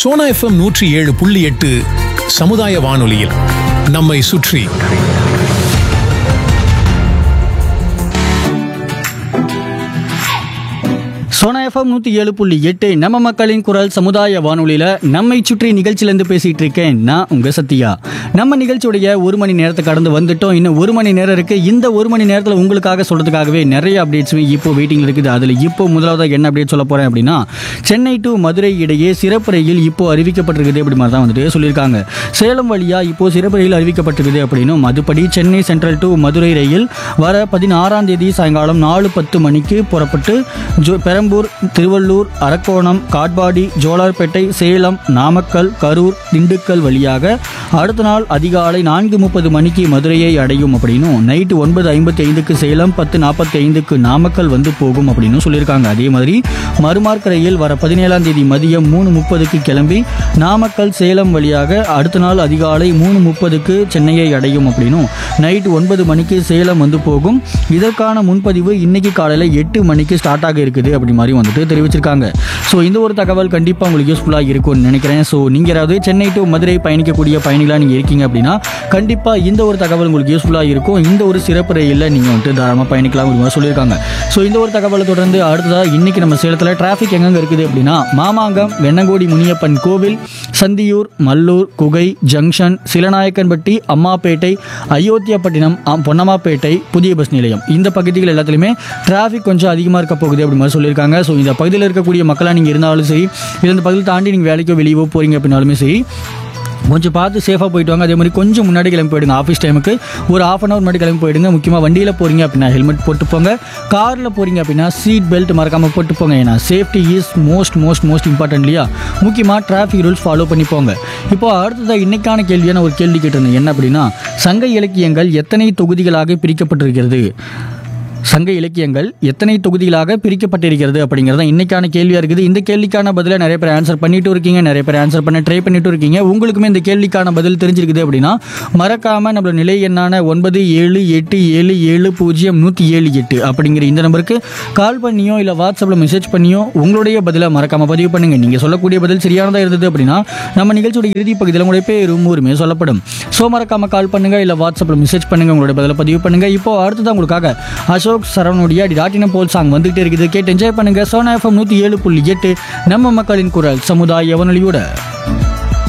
Sona FM நூற்றி ஏழு புள்ளி எட்டு சமுதாய வானொலியில் நம்மை சுற்றி சோனா எஃப்எம் நூற்றி ஏழு புள்ளி எட்டு நம்ம மக்களின் குரல் சமுதாய வானொலியில் நம்மை சுற்றி நிகழ்ச்சியிலேருந்து பேசிகிட்டு இருக்கேன் நான் உங்கள் சத்யா நம்ம நிகழ்ச்சியுடைய ஒரு மணி நேரத்தை கடந்து வந்துட்டோம் இன்னும் ஒரு மணி நேரம் இருக்குது இந்த ஒரு மணி நேரத்தில் உங்களுக்காக சொல்கிறதுக்காகவே நிறைய அப்டேட்ஸுமே இப்போ வெயிட்டிங்கில் இருக்குது அதில் இப்போ முதலாவதாக என்ன அப்டேட் சொல்ல போகிறேன் அப்படின்னா சென்னை டு மதுரை இடையே சிறப்பு ரயில் இப்போ அறிவிக்கப்பட்டிருக்குது அப்படி மாதிரி தான் வந்துட்டு சொல்லியிருக்காங்க சேலம் வழியாக இப்போ சிறப்பு ரயில் அறிவிக்கப்பட்டிருக்குது அப்படின்னும் அதுபடி சென்னை சென்ட்ரல் டு மதுரை ரயில் வர பதினாறாம் தேதி சாயங்காலம் நாலு பத்து மணிக்கு புறப்பட்டு ஜோ பெரம்பூர் திருவள்ளூர் அரக்கோணம் காட்பாடி ஜோலார்பேட்டை சேலம் நாமக்கல் கரூர் திண்டுக்கல் வழியாக அடுத்த நாள் அதிகாலை நான்கு முப்பது மணிக்கு மதுரையை அடையும் அப்படின்னும் நைட்டு ஒன்பது ஐம்பத்தி ஐந்துக்கு சேலம் பத்து நாற்பத்தி ஐந்துக்கு நாமக்கல் வந்து போகும் அப்படின்னு சொல்லியிருக்காங்க அதே மாதிரி மறுமார்க்க ரயில் வர பதினேழாம் தேதி மதியம் மூணு முப்பதுக்கு கிளம்பி நாமக்கல் சேலம் வழியாக அடுத்த நாள் அதிகாலை மூணு முப்பதுக்கு சென்னையை அடையும் அப்படின்னும் நைட்டு ஒன்பது மணிக்கு சேலம் வந்து போகும் இதற்கான முன்பதிவு இன்னைக்கு காலையில் எட்டு மணிக்கு ஸ்டார்ட் ஆக இருக்குது அப்படி மாதிரி வந்துட்டு தெரிவிச்சிருக்காங்க ஸோ இந்த ஒரு தகவல் கண்டிப்பாக உங்களுக்கு யூஸ்ஃபுல்லாக இருக்கும்னு நினைக்கிறேன் ஸோ நீங்கள் யாராவது சென்னை டு மதுரை பயணிக்கக்கூடிய பயணிகளாக நீங்கள் இருக்கீங்க அப்படின்னா கண்டிப்பாக இந்த ஒரு தகவல் உங்களுக்கு யூஸ்ஃபுல்லாக இருக்கும் இந்த ஒரு சிறப்பு ரயிலில் நீங்கள் வந்துட்டு தாராளமாக பயணிக்கலாம் அப்படி மாதிரி சொல்லியிருக்காங்க ஸோ இந்த ஒரு தகவலை தொடர்ந்து அடுத்ததாக இன்னைக்கு நம்ம சேலத்தில் டிராஃபிக் எங்கெங்க இருக்குது அப்படின்னா மாமாங்கம் வெண்ணங்கோடி முனியப்பன் கோவில் சந்தியூர் மல்லூர் குகை ஜங்ஷன் சிலநாயக்கன்பட்டி அம்மாப்பேட்டை அயோத்தியாப்பட்டினம் ஆ, பொன்னம்மாப்பேட்டை புதிய பஸ் நிலையம் இந்த பகுதிகள் எல்லாத்துலேயுமே டிராஃபிக் கொஞ்சம் அதிகமாக இருக்க போகுது அப்படி மாதிரி சொல்லியிருக்காங்க ஸோ இந்த பகுதியில் இருக்கக்கூடிய மக்களாக நீங்கள் இருந்தாலும் சரி இல்லை இந்த பகுதியில் தாண்டி நீங்கள் வேலைக்கோ வெளியவோ போகிறீங்க அப்படின்னாலுமே சரி கொஞ்சம் பார்த்து சேஃபாக போயிட்டு வாங்க அதே மாதிரி கொஞ்சம் முன்னாடி கிளம்பி போயிடுங்க ஆஃபீஸ் டைமுக்கு ஒரு ஆஃப் அன் ஹவர் முன்னாடி கிளம்பி போயிடுங்க முக்கியமாக வண்டியில் போகிறீங்க அப்படின்னா ஹெல்மெட் போட்டு போங்க காரில் போகிறீங்க அப்படின்னா சீட் பெல்ட் மறக்காமல் போட்டு போங்க ஏன்னா safety is most most most important இல்லையா முக்கியமாக டிராஃபிக் ரூல்ஸ் ஃபாலோ பண்ணி போங்க இப்போ அடுத்ததாக இன்னைக்கான கேள்வியான ஒரு கேள்வி கேட்டிருந்தேன் என்ன அப்படின்னா சங்க இலக்கியங்கள் எத்தனை தொகுதிகளாக பிரிக்கப்பட்டிருக்கிறது சங்க இலக்கியங்கள் எத்தனை தொகுதிகளாக பிரிக்கப்பட்டிருக்கிறது அப்படிங்கிறது தான் இன்னைக்கான கேள்வியாக இருக்குது இந்த கேள்விக்கான பதிலை நிறைய பேர் ஆன்சர் பண்ணிட்டு இருக்கீங்க நிறைய பேர் ஆன்சர் பண்ண ட்ரை பண்ணிட்டு இருக்கீங்க உங்களுக்குமே இந்த கேள்விக்கான பதில் தெரிஞ்சிருக்குது அப்படின்னா மறக்காம நம்மளோட நிலை எண்ணான ஒன்பது ஏழு எட்டு ஏழு ஏழு பூஜ்ஜியம் நூற்றி ஏழு எட்டு அப்படிங்கிற இந்த நம்பருக்கு கால் பண்ணியோ இல்லை வாட்ஸ்அப்பில் மெசேஜ் பண்ணியோ உங்களுடைய பதிலை மறக்காம பதிவு பண்ணுங்க நீங்கள் சொல்லக்கூடிய பதில் சரியானதாக இருந்தது அப்படின்னா நம்ம நிகழ்ச்சியோட இறுதி பகுதியில் உங்களுடைய பேரும் ஊருமே சொல்லப்படும் ஸோ மறக்காம கால் பண்ணுங்க இல்லை வாட்ஸ்அப்பில் மெசேஜ் பண்ணுங்க உங்களுடைய பதிலை பதிவு பண்ணுங்க இப்போ அடுத்ததான் உங்களுக்காக அசோக் சரவணுடைய டிடாட்டின போல் சாங் வந்துகிட்டே இருக்குது கேட்டு என்ஜாய் பண்ணுங்க சோனா எஃப்எம் நூற்றி ஏழு புள்ளி எட்டு நம்ம மக்களின் குரல் சமுதாய வானொலியோட